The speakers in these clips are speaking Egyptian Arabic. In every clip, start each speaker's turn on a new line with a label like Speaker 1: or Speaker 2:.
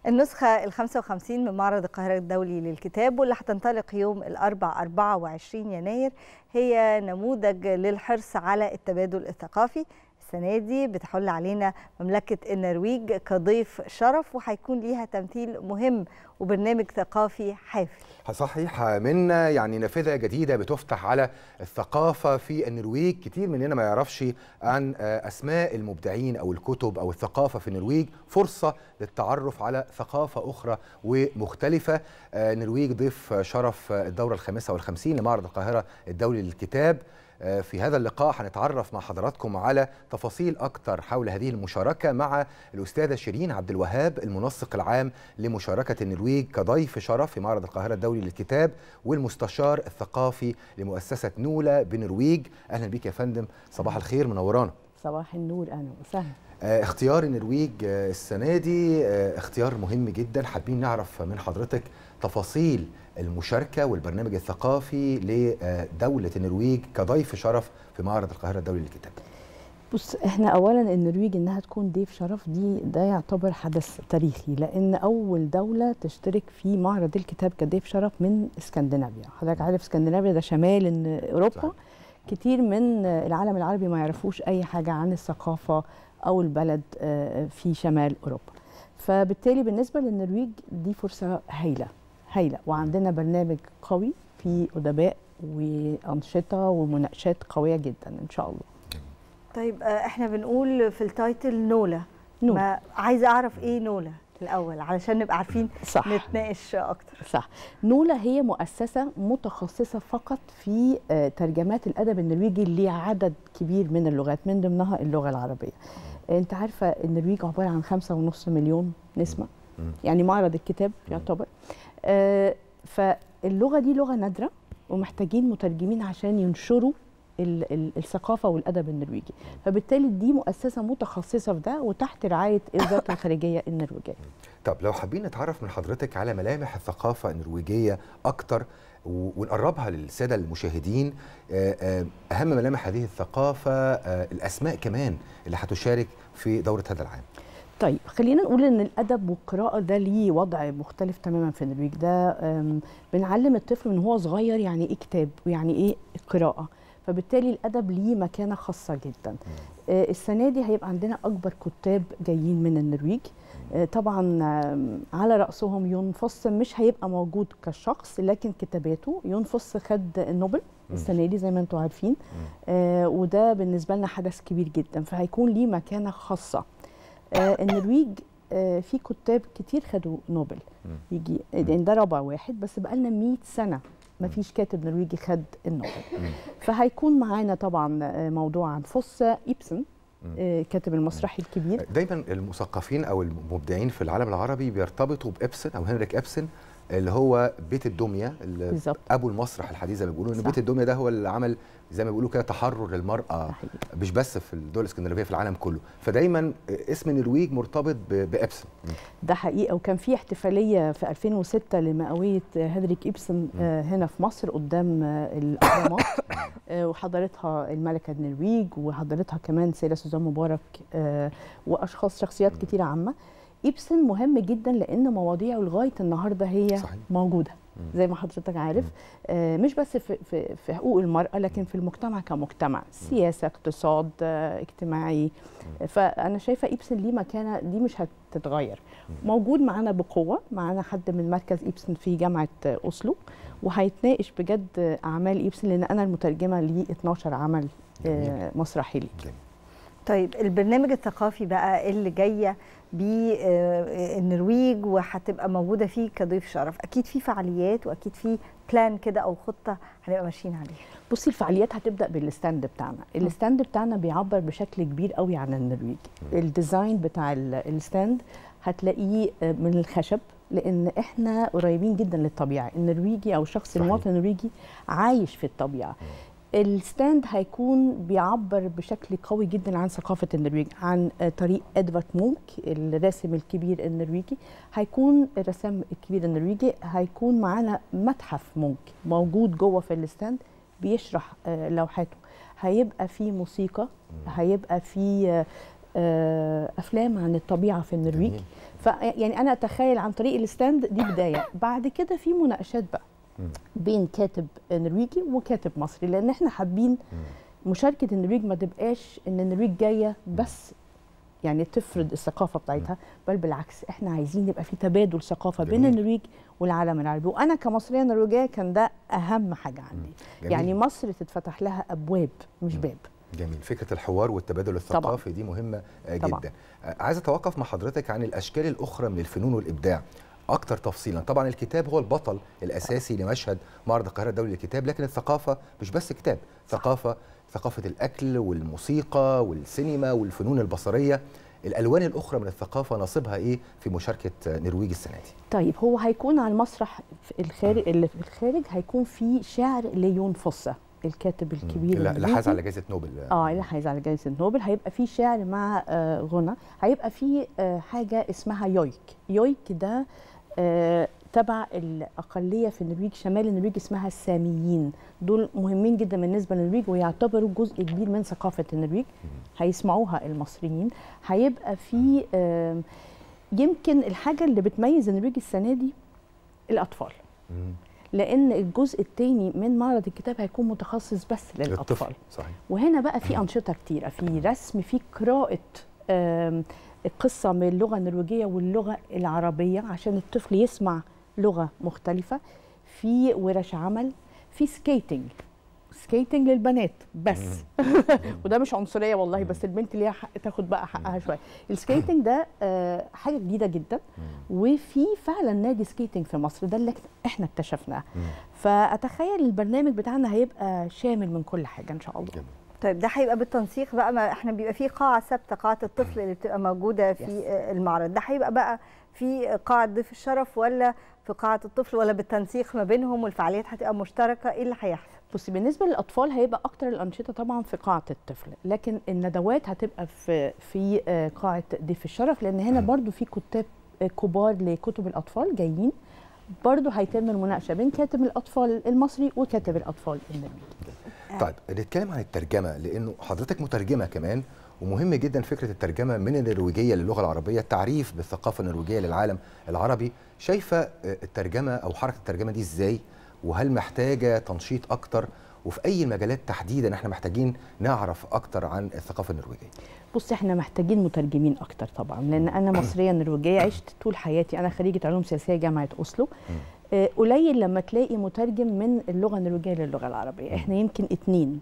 Speaker 1: النسخة ال 55 من معرض القاهرة الدولي للكتاب واللي هتنطلق يوم الأربع 24 يناير هي نموذج للحرص على التبادل الثقافي السنة دي بتحل علينا مملكة النرويج كضيف شرف وهيكون ليها تمثيل مهم وبرنامج ثقافي حافل
Speaker 2: صحيح من يعني نافذة جديدة بتفتح على الثقافة في النرويج كتير مننا ما يعرفش عن أسماء المبدعين أو الكتب أو الثقافة في النرويج فرصة للتعرف على ثقافة أخرى ومختلفة النرويج ضيف شرف الدورة الخامسة والخمسين لمعرض القاهرة الدولي للكتاب في هذا اللقاء هنتعرف مع حضراتكم على تفاصيل أكثر حول هذه المشاركة مع الأستاذة شيرين عبد الوهاب المنسق العام لمشاركة النرويج كضيف شرف في معرض القاهرة الدولي للكتاب والمستشار الثقافي لمؤسسة نولا بنرويج أهلا بك يا فندم صباح الخير منورانا
Speaker 3: صباح النور أهلا وسهلا
Speaker 2: اختيار النرويج السنة دي اختيار مهم جدا حابين نعرف من حضرتك تفاصيل المشاركة والبرنامج الثقافي لدولة النرويج كضيف شرف في معرض القاهرة الدولي للكتاب
Speaker 3: بص احنا اولا النرويج انها تكون ضيف شرف دي ده يعتبر حدث تاريخي لان اول دوله تشترك في معرض الكتاب كضيف شرف من اسكندنافيا حضرتك عارف اسكندنافيا ده شمال إن اوروبا صحيح. كتير من العالم العربي ما يعرفوش اي حاجه عن الثقافه او البلد في شمال اوروبا فبالتالي بالنسبه للنرويج دي فرصه هايله هايله وعندنا برنامج قوي فيه ادباء وانشطه ومناقشات قويه جدا ان شاء الله
Speaker 1: طيب احنا بنقول في التايتل نولا نولا ما عايزه اعرف ايه نولا الاول علشان نبقى عارفين صح. نتناقش اكتر
Speaker 3: صح نولا هي مؤسسه متخصصه فقط في ترجمات الادب النرويجي لعدد كبير من اللغات من ضمنها اللغه العربيه انت عارفه النرويج عباره عن خمسة ونص مليون نسمه يعني معرض الكتاب يعتبر آه فاللغه دي لغه نادره ومحتاجين مترجمين عشان ينشروا ال ال الثقافه والادب النرويجي فبالتالي دي مؤسسه متخصصه في ده وتحت رعايه وزاره الخارجيه النرويجيه
Speaker 2: طب لو حابين نتعرف من حضرتك على ملامح الثقافه النرويجيه اكتر ونقربها للساده المشاهدين اهم ملامح هذه الثقافه الاسماء كمان اللي هتشارك في دوره هذا العام
Speaker 3: طيب خلينا نقول ان الادب والقراءه ده ليه وضع مختلف تماما في النرويج ده بنعلم الطفل من هو صغير يعني ايه كتاب ويعني ايه قراءه فبالتالي الادب ليه مكانه خاصه جدا آه السنه دي هيبقى عندنا اكبر كتاب جايين من النرويج آه طبعا آه على راسهم يون فوس مش هيبقى موجود كشخص لكن كتاباته يون فوس خد النوبل السنه دي زي ما انتم عارفين وده بالنسبه لنا حدث كبير جدا فهيكون ليه مكانه خاصه النرويج في كتاب كتير خدوا نوبل يجي يعني ده رابع واحد بس بقالنا 100 سنه ما فيش كاتب نرويجي خد النوبل فهيكون معانا طبعا موضوع عن فوس إيبسن كاتب المسرحي الكبير
Speaker 2: دايما المثقفين او المبدعين في العالم العربي بيرتبطوا بابسن او هنريك ابسن اللي هو بيت الدميه اللي
Speaker 3: بالزبط.
Speaker 2: ابو المسرح الحديث زي ما بيقولوا ان بيت الدميه ده هو اللي عمل زي ما بيقولوا كده تحرر للمراه صحيح. مش بس في الدول الاسكندنافيه في العالم كله فدايما اسم النرويج مرتبط بابسن
Speaker 3: ده حقيقه وكان في احتفاليه في 2006 لمئويه هنريك ابسن هنا في مصر قدام الاهرامات وحضرتها الملكه النرويج وحضرتها كمان سيده سوزان مبارك واشخاص شخصيات كتيره عامه إبسن مهم جدا لأن مواضيعه لغاية النهاردة هي صحيح. موجودة زي ما حضرتك عارف آه مش بس في, في, في حقوق المرأة لكن في المجتمع كمجتمع سياسة اقتصاد آه اجتماعي آه فأنا شايفة إبسن ليه مكانة دي مش هتتغير موجود معانا بقوة معانا حد من مركز إبسن في جامعة أوسلو وهيتناقش بجد أعمال إبسن لأن أنا المترجمة ل 12 عمل آه مسرحي لي
Speaker 1: طيب البرنامج الثقافي بقى اللي جايه بالنرويج وهتبقى موجوده فيه كضيف شرف اكيد في فعاليات واكيد في بلان كده او خطه هنبقى ماشيين عليها
Speaker 3: بصي الفعاليات هتبدا بالستاند بتاعنا الستاند بتاعنا بيعبر بشكل كبير قوي عن النرويج الديزاين بتاع الستاند هتلاقيه من الخشب لان احنا قريبين جدا للطبيعه النرويجي او الشخص المواطن النرويجي عايش في الطبيعه الستاند هيكون بيعبر بشكل قوي جدا عن ثقافه النرويج عن طريق ادوارد مونك الراسم الكبير النرويجي هيكون الرسام الكبير النرويجي هيكون معانا متحف مونك موجود جوه في الستاند بيشرح لوحاته هيبقى فيه موسيقى هيبقى فيه آه، افلام عن الطبيعه في النرويج
Speaker 2: جميل.
Speaker 3: ف يعني انا اتخيل عن طريق الستاند دي بدايه بعد كده في مناقشات بقى
Speaker 2: مم.
Speaker 3: بين كاتب نرويجي وكاتب مصري لان احنا حابين مشاركه النرويج ما تبقاش ان النرويج جايه بس يعني تفرض الثقافه بتاعتها بل بالعكس احنا عايزين يبقى في تبادل ثقافه بين
Speaker 2: جميل.
Speaker 3: النرويج والعالم العربي وانا كمصريه نرويجيه كان ده اهم حاجه عندي
Speaker 2: جميل.
Speaker 3: يعني مصر تتفتح لها ابواب مش باب
Speaker 2: جميل فكره الحوار والتبادل الثقافي دي مهمه آه،
Speaker 3: طبعاً.
Speaker 2: جدا آه، عايز اتوقف مع حضرتك عن الاشكال الاخرى من الفنون والابداع اكتر تفصيلا طبعا الكتاب هو البطل الاساسي لمشهد معرض القاهره الدولي للكتاب لكن الثقافه مش بس كتاب ثقافه ثقافه الاكل والموسيقى والسينما والفنون البصريه الالوان الاخرى من الثقافه نصيبها ايه في مشاركه آه، نرويج السنه دي
Speaker 3: طيب هو هيكون على المسرح في الخارج اللي في الخارج هيكون في شعر ليون فوسا الكاتب الكبير
Speaker 2: لا- اللي
Speaker 3: الإنجليزي.
Speaker 2: حاز على جائزه نوبل
Speaker 3: اه اللي حايز على جائزه نوبل هيبقى في شعر مع آه غنى هيبقى في آه حاجه اسمها يويك يويك ده آه تبع الاقليه في النرويج شمال النرويج اسمها الساميين دول مهمين جدا بالنسبه للنرويج ويعتبروا جزء كبير من ثقافه النرويج هيسمعوها المصريين هيبقى في آه يمكن الحاجه اللي بتميز النرويج السنه دي الاطفال
Speaker 2: مم.
Speaker 3: لان الجزء الثاني من معرض الكتاب هيكون متخصص بس للاطفال
Speaker 2: للطفل صحيح
Speaker 3: وهنا بقى في انشطه كتيره في رسم في قراءه آم، القصه من اللغه النرويجيه واللغه العربيه عشان الطفل يسمع لغه مختلفه في ورش عمل في سكيتنج سكيتنج للبنات بس وده مش عنصريه والله بس البنت ليها حق تاخد بقى حقها شويه السكيتنج ده آه، حاجه جديده جدا وفي فعلا نادي سكيتنج في مصر ده اللي احنا اكتشفناه فاتخيل البرنامج بتاعنا هيبقى شامل من كل حاجه ان شاء الله
Speaker 2: جميل.
Speaker 1: طيب ده هيبقى بالتنسيق بقى ما احنا بيبقى في قاعه ثابته قاعه الطفل اللي بتبقى موجوده في
Speaker 3: Yes.
Speaker 1: آه، المعرض ده هيبقى بقى في قاعه ضيف الشرف ولا في قاعه الطفل ولا بالتنسيق ما بينهم والفعاليات هتبقى مشتركه ايه اللي هيحصل
Speaker 3: بصي بالنسبه للاطفال هيبقى اكتر الانشطه طبعا في قاعه الطفل لكن الندوات هتبقى في في آه، قاعه ضيف الشرف لان هنا برضو في كتاب آه، كبار لكتب الاطفال جايين برضو هيتم المناقشه بين كاتب الاطفال المصري وكاتب الاطفال النرويجي
Speaker 2: طيب نتكلم عن الترجمه لانه حضرتك مترجمه كمان ومهم جدا فكره الترجمه من النرويجيه للغه العربيه التعريف بالثقافه النرويجيه للعالم العربي شايفه آه، الترجمه او حركه الترجمه دي ازاي وهل محتاجه تنشيط اكتر وفي اي مجالات تحديدا احنا محتاجين نعرف اكتر عن الثقافه النرويجيه
Speaker 3: بص احنا محتاجين مترجمين اكتر طبعا لان انا مصريه نرويجيه عشت طول حياتي انا خريجه علوم سياسيه جامعه اوسلو آه، قليل لما تلاقي مترجم من اللغه النرويجيه للغه العربيه احنا يمكن اتنين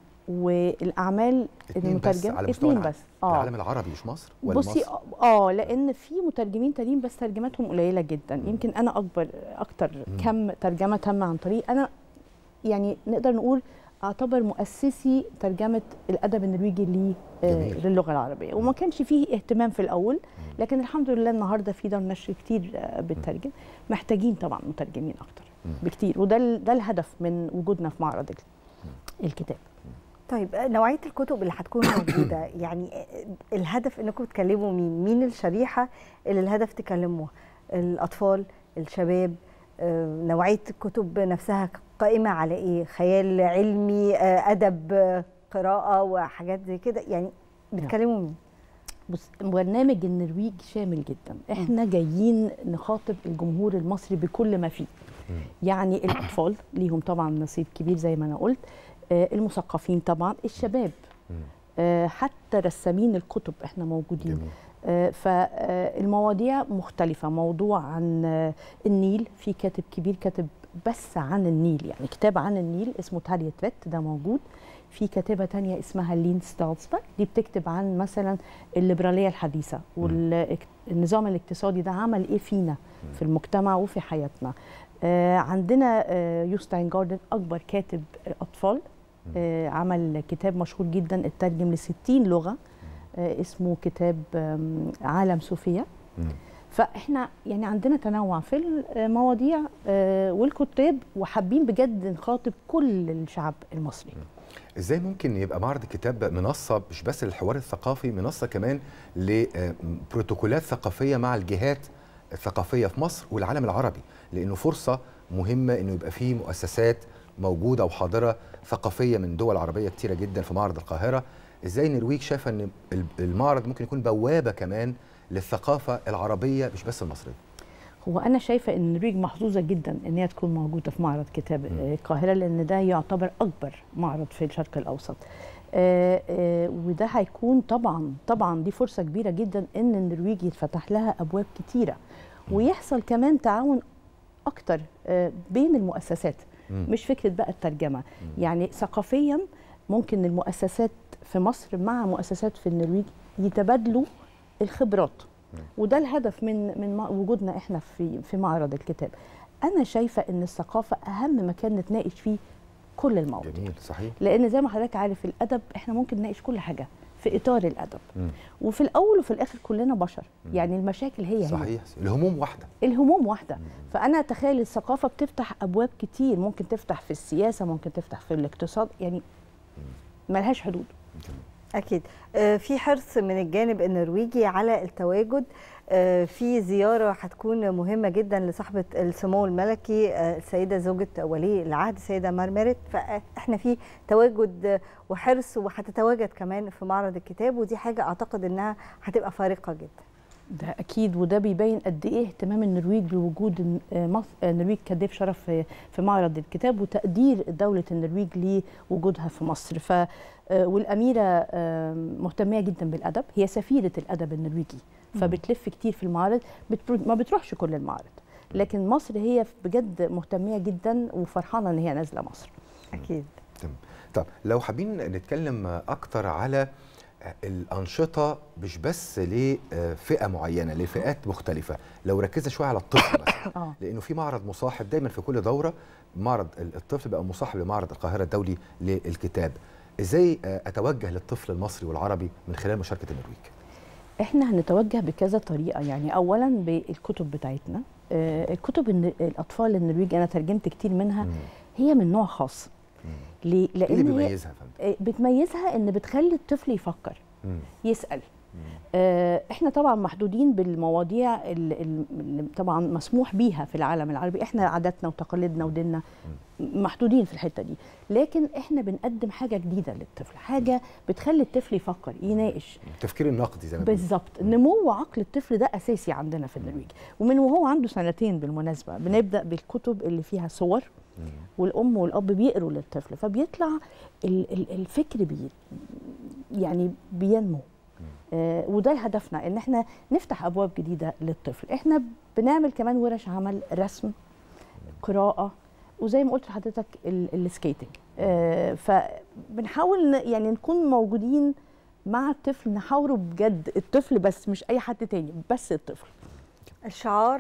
Speaker 3: والاعمال
Speaker 2: اتنين بس
Speaker 3: المترجم
Speaker 2: على مستوى
Speaker 3: اتنين
Speaker 2: الع-
Speaker 3: بس اه
Speaker 2: العالم العربي مش مصر ولا
Speaker 3: بصي
Speaker 2: مصر؟
Speaker 3: اه لان في مترجمين تانيين بس ترجمتهم قليله جدا يمكن انا اكبر اكتر كم ترجمه تم عن طريق انا يعني نقدر نقول اعتبر مؤسسي ترجمه الادب النرويجي لي آه،
Speaker 2: جميل.
Speaker 3: للغه العربيه وما كانش فيه اهتمام في الاول لكن الحمد لله النهارده في دار نشر كتير آه، بتترجم محتاجين طبعا مترجمين اكتر بكتير وده ال- ده الهدف من وجودنا في معرض ال- الكتاب
Speaker 1: طيب آه، نوعيه الكتب اللي هتكون موجوده يعني آه، الهدف انكم تكلموا مين مين الشريحه اللي الهدف تكلموها الاطفال الشباب آه، نوعيه الكتب نفسها قائمه على ايه خيال علمي آه، ادب آه، قراءه وحاجات زي كده يعني بتكلموا مين
Speaker 3: بص برنامج النرويج شامل جدا احنا جايين نخاطب الجمهور المصري بكل ما فيه يعني الاطفال ليهم طبعا نصيب كبير زي ما انا قلت آه، المثقفين طبعا الشباب آه، حتى رسامين الكتب احنا موجودين
Speaker 2: جميل.
Speaker 3: فالمواضيع مختلفة موضوع عن آه، النيل في كاتب كبير كاتب بس عن النيل يعني كتاب عن النيل اسمه تاليا تريت ده موجود في كاتبة تانية اسمها لين ستالزبرغ دي بتكتب عن مثلا الليبرالية الحديثة والنظام الاقتصادي ده عمل ايه فينا في المجتمع وفي حياتنا آه، عندنا آه، يوستاين جاردن أكبر كاتب أطفال آه، عمل كتاب مشهور جدا اترجم ل 60 لغة آه، اسمه كتاب آم، عالم صوفيا
Speaker 2: مم.
Speaker 3: فاحنا يعني عندنا تنوع في المواضيع آه، والكتاب وحابين بجد نخاطب كل الشعب المصري
Speaker 2: ازاي ممكن يبقى معرض الكتاب منصه مش بس للحوار الثقافي منصه كمان لبروتوكولات ثقافيه مع الجهات الثقافيه في مصر والعالم العربي لانه فرصه مهمه انه يبقى فيه مؤسسات موجوده وحاضره ثقافيه من دول عربيه كتيره جدا في معرض القاهره ازاي النرويج شايفه ان ال- المعرض ممكن يكون بوابه كمان للثقافه العربيه مش بس المصريه
Speaker 3: هو انا شايفه ان النرويج محظوظه جدا ان هي تكون موجوده في معرض كتاب آه، القاهره لان ده يعتبر اكبر معرض في الشرق الاوسط آه، آه، وده هيكون طبعا طبعا دي فرصه كبيره جدا ان النرويج يتفتح لها ابواب كتيره ويحصل كمان تعاون اكتر آه، بين المؤسسات
Speaker 2: مم.
Speaker 3: مش فكره بقى الترجمه يعني ثقافيا ممكن المؤسسات في مصر مع مؤسسات في النرويج يتبادلوا الخبرات وده الهدف من من مع- وجودنا احنا في في معرض الكتاب انا شايفه ان الثقافه اهم مكان نتناقش فيه كل المواضيع
Speaker 2: جميل صحيح
Speaker 3: لان زي ما حضرتك عارف الادب احنا ممكن نناقش كل حاجه في اطار الادب
Speaker 2: مم.
Speaker 3: وفي الاول وفي الاخر كلنا بشر يعني المشاكل هي هي
Speaker 2: صحيح الهموم واحده
Speaker 3: الهموم واحده فانا اتخيل الثقافه بتفتح ابواب كتير ممكن تفتح في السياسه ممكن تفتح في الاقتصاد يعني ملهاش حدود
Speaker 1: أكيد آه، في حرص من الجانب النرويجي على التواجد آه، في زيارة هتكون مهمة جدا لصاحبة السمو الملكي آه، السيدة زوجة ولي العهد السيدة مرمرت فإحنا في تواجد آه، وحرص وهتتواجد كمان في معرض الكتاب ودي حاجة أعتقد إنها هتبقى فارقة جدا
Speaker 3: ده اكيد وده بيبين قد ايه اهتمام النرويج بوجود الن- آه، مصر آه، النرويج كضيف شرف في في معرض الكتاب وتقدير دوله النرويج لوجودها في مصر ف آه، والاميره آه، مهتميه جدا بالادب هي سفيره الادب النرويجي فبتلف كتير في المعارض بتبر- ما بتروحش كل المعارض لكن مصر هي بجد مهتميه جدا وفرحانه ان هي نازله مصر
Speaker 1: أكيد
Speaker 2: تمام طب لو حابين نتكلم اكتر على الانشطه مش بس لفئه معينه لفئات مختلفه لو ركزنا شويه على الطفل مثلا
Speaker 3: اه
Speaker 2: لانه في معرض مصاحب دايما في كل دوره معرض الطفل بقى مصاحب لمعرض القاهره الدولي للكتاب ازاي اتوجه للطفل المصري والعربي من خلال مشاركه النرويج
Speaker 3: احنا هنتوجه بكذا طريقه يعني اولا بالكتب بتاعتنا آه، الكتب الن- الاطفال النرويج انا ترجمت كتير منها هي من نوع خاص ليه
Speaker 2: ايه اللي
Speaker 3: لان هي
Speaker 2: بيميزها يا فندم
Speaker 3: آه، بتميزها ان بتخلي الطفل يفكر
Speaker 2: مم.
Speaker 3: يسال آه، احنا طبعا محدودين بالمواضيع اللي اللي طبعا مسموح بيها في العالم العربي احنا عاداتنا وتقاليدنا وديننا محدودين في الحته دي لكن احنا بنقدم حاجه جديده للطفل حاجه بتخلي الطفل يفكر يناقش
Speaker 2: التفكير النقدي زي ما بيقولوا.
Speaker 3: بالظبط نمو عقل الطفل ده اساسي عندنا في النرويج ومن وهو عنده سنتين بالمناسبه بنبدا بالكتب اللي فيها صور والام والاب بيقروا للطفل فبيطلع ال- ال- الفكر بي يعني بينمو آه وده هدفنا ان احنا نفتح ابواب جديده للطفل احنا بنعمل كمان ورش عمل رسم قراءه وزي ما قلت لحضرتك ال- السكيتنج آه فبنحاول ن- يعني نكون موجودين مع الطفل نحاوره بجد الطفل بس مش اي حد تاني بس الطفل
Speaker 1: الشعار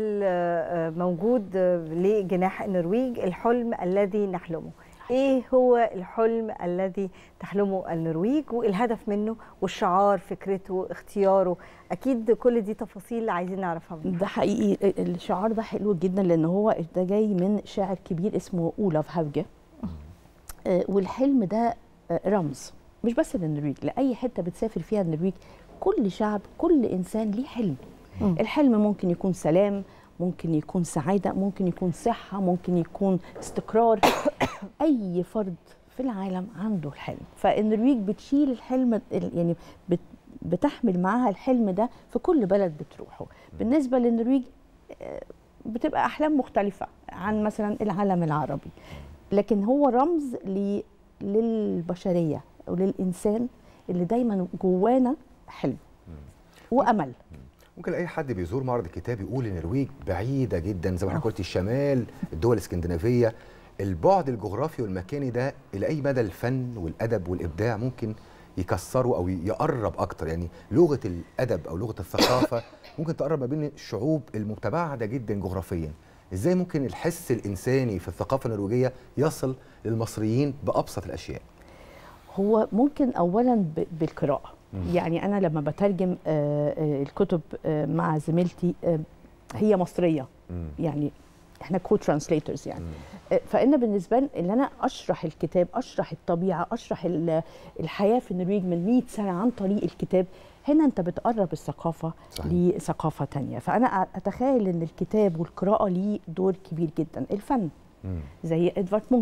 Speaker 1: الموجود لجناح النرويج الحلم الذي نحلمه ايه هو الحلم الذي تحلمه النرويج والهدف منه والشعار فكرته اختياره اكيد كل دي تفاصيل عايزين نعرفها منك
Speaker 3: ده حقيقي ال- الشعار ده حلو جدا لان هو ده جاي من شاعر كبير اسمه اولاف هافجه آه، والحلم ده آه، رمز مش بس للنرويج لاي حته بتسافر فيها النرويج كل شعب كل انسان ليه حلم
Speaker 1: مم.
Speaker 3: الحلم ممكن يكون سلام ممكن يكون سعاده ممكن يكون صحه ممكن يكون استقرار اي فرد في العالم عنده الحلم فالنرويج بتشيل الحلم ال- يعني بت بتحمل معاها الحلم ده في كل بلد بتروحه بالنسبه للنرويج آه، بتبقى احلام مختلفه عن مثلا العالم العربي لكن هو رمز ل- للبشريه وللانسان اللي دايما جوانا حلم وامل
Speaker 2: ممكن اي حد بيزور معرض الكتاب يقول النرويج بعيده جدا زي ما حضرتك قلتي الشمال الدول الاسكندنافيه البعد الجغرافي والمكاني ده الى اي مدى الفن والادب والابداع ممكن يكسروا او يقرب اكتر يعني لغه الادب او لغه الثقافه ممكن تقرب ما بين الشعوب المتباعده جدا جغرافيا ازاي ممكن الحس الانساني في الثقافه النرويجيه يصل للمصريين بابسط الاشياء
Speaker 3: هو ممكن اولا ب- بالقراءه يعني انا لما بترجم آه، آه، الكتب آه، مع زميلتي آه، هي مصريه يعني احنا كو ترانسليترز يعني آه، فانا بالنسبه لي ان انا اشرح الكتاب اشرح الطبيعه اشرح ال- الحياه في النرويج من 100 سنه عن طريق الكتاب هنا انت بتقرب الثقافه
Speaker 2: صحيح.
Speaker 3: لثقافه تانية فانا اتخيل ان الكتاب والقراءه ليه دور كبير جدا الفن
Speaker 2: مم.
Speaker 3: زي ادوارد مونك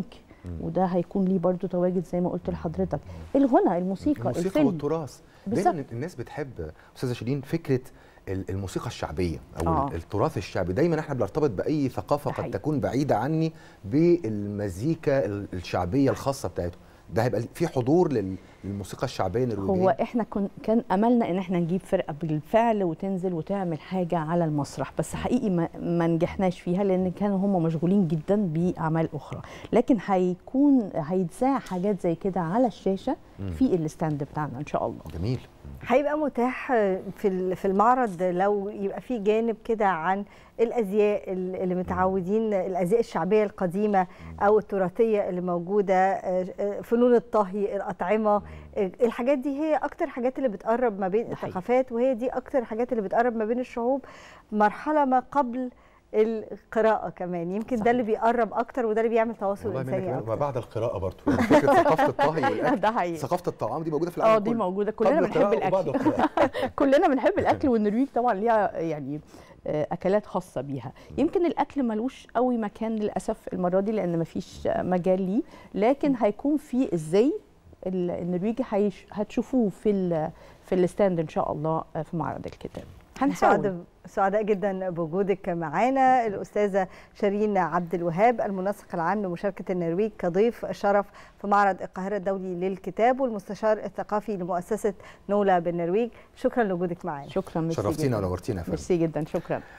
Speaker 3: وده هيكون ليه برضو تواجد زي ما قلت لحضرتك الغنى الموسيقى,
Speaker 2: الموسيقى
Speaker 3: الفيلم
Speaker 2: والتراث
Speaker 3: بالظبط.
Speaker 2: دايما الناس بتحب استاذه شيرين فكره ال- الموسيقى الشعبيه او
Speaker 3: آه.
Speaker 2: آه. التراث الشعبي دايما احنا بنرتبط باي ثقافه
Speaker 3: ده
Speaker 2: قد
Speaker 3: حقيقي.
Speaker 2: تكون بعيده عني بالمزيكا ال- الشعبيه الخاصه بتاعته ده هيبقى في حضور لل- للموسيقى الشعبيه النرويجيه
Speaker 3: هو احنا كن كان املنا ان احنا نجيب فرقه بالفعل وتنزل وتعمل حاجه على المسرح بس حقيقي ما, ما نجحناش فيها لان كانوا هم مشغولين جدا باعمال اخرى لكن هيكون هيتذاع حاجات زي كده على الشاشه في الاستاند بتاعنا ان شاء الله
Speaker 2: جميل
Speaker 1: هيبقى متاح في ال- في المعرض لو يبقى في جانب كده عن الازياء ال- اللي متعودين الازياء الشعبيه القديمه او التراثيه اللي موجوده آه، آه، فنون الطهي الاطعمه آه، الحاجات دي هي اكتر حاجات اللي بتقرب ما بين
Speaker 3: ده حقيقي.
Speaker 1: الثقافات وهي دي اكتر الحاجات اللي بتقرب ما بين الشعوب مرحله ما قبل القراءه كمان يمكن ده
Speaker 3: صحيح.
Speaker 1: اللي بيقرب اكتر وده اللي بيعمل تواصل
Speaker 2: والله منك
Speaker 1: انساني
Speaker 2: كمان
Speaker 1: اكتر
Speaker 2: وما بعد القراءه برضه يعني فكره ثقافه الطهي والاكل
Speaker 3: ده حقيقي
Speaker 2: ثقافه الطعام دي موجوده في العالم
Speaker 3: اه دي
Speaker 2: كله.
Speaker 3: موجوده كلنا
Speaker 2: قبل
Speaker 3: بنحب
Speaker 2: القراءة وبعد
Speaker 3: الاكل
Speaker 2: القراءة.
Speaker 3: كلنا بنحب الاكل والنرويج طبعا ليها يعني آه، اكلات خاصه بيها يمكن الاكل ملوش قوي مكان للاسف المره دي لان مفيش آه، مجال ليه لكن هيكون في ازاي ال- النرويجي هيش- هتشوفوه في ال- في الستاند ان شاء الله آه، في معرض الكتاب هنحاول
Speaker 1: سعد سعداء جدا بوجودك معانا الاستاذه شيرين عبد الوهاب المنسق العام لمشاركه النرويج كضيف شرف في معرض القاهره الدولي للكتاب والمستشار الثقافي لمؤسسه نولا بالنرويج شكرا لوجودك معانا
Speaker 3: شكرا ميرسي
Speaker 2: شرفتينا
Speaker 3: جداً.
Speaker 2: ونورتينا يا فندم
Speaker 3: ميرسي جدا شكرا